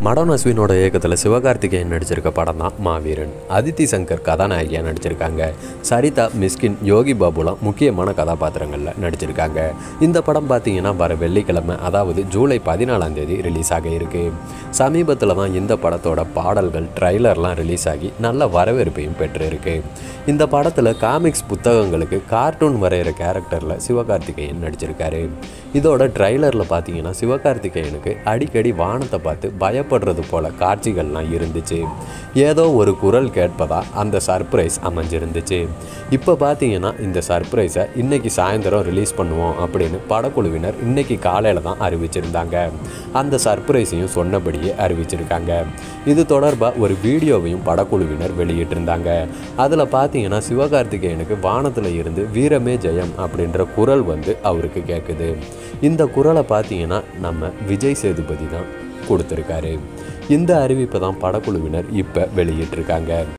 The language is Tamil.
மடன் அஸ்வினோட இயக்கத்தில் சிவகார்த்திகேயன் நடிச்சிருக்க படம் தான் மாவீரன் அதித்தி சங்கர் கதாநாயகியாக நடிச்சிருக்காங்க சரிதா மிஸ்கின் யோகி பாபுலாம் முக்கியமான கதாபாத்திரங்களில் நடிச்சிருக்காங்க இந்த படம் பார்த்தீங்கன்னா வர வெள்ளிக்கிழமை அதாவது ஜூலை பதினாலாம் தேதி ரிலீஸ் ஆக இருக்கு சமீபத்தில் தான் இந்த படத்தோட பாடல்கள் ட்ரைலர்லாம் ரிலீஸ் ஆகி நல்ல வரவேற்பையும் பெற்றிருக்கு இந்த படத்தில் காமிக்ஸ் புத்தகங்களுக்கு கார்ட்டூன் வரைகிற கேரக்டரில் சிவகார்த்திகேயன் நடிச்சிருக்காரு இதோட ட்ரைலரில் பார்த்தீங்கன்னா சிவகார்த்திகேயனுக்கு அடிக்கடி வானத்தை பார்த்து பயப்படுறது போல காட்சிகள்லாம் இருந்துச்சு ஏதோ ஒரு குரல் கேட்பதா அந்த சர்ப்ரைஸ் அமைஞ்சிருந்துச்சு இப்போ பார்த்தீங்கன்னா இந்த சர்ப்ரைஸை இன்னைக்கு சாயந்தரம் ரிலீஸ் பண்ணுவோம் அப்படின்னு படக்குழுவினர் இன்னைக்கு காலையில் தான் அறிவிச்சிருந்தாங்க அந்த சர்ப்ரைஸையும் சொன்னபடியே அறிவிச்சிருக்காங்க இது தொடர்பாக ஒரு வீடியோவையும் படக்குழுவினர் வெளியிட்டிருந்தாங்க அதில் பார்த்தீங்கன்னா சிவகார்த்திகேயனுக்கு வானத்தில் இருந்து வீரமே ஜெயம் அப்படின்ற குரல் வந்து அவருக்கு கேட்குது இந்த குரலை பார்த்தீங்கன்னா நம்ம விஜய் சேதுபதி தான் கொடுத்துருக்காரு இந்த அறிவிப்பை தான் படக்குழுவினர் இப்போ வெளியிட்டிருக்காங்க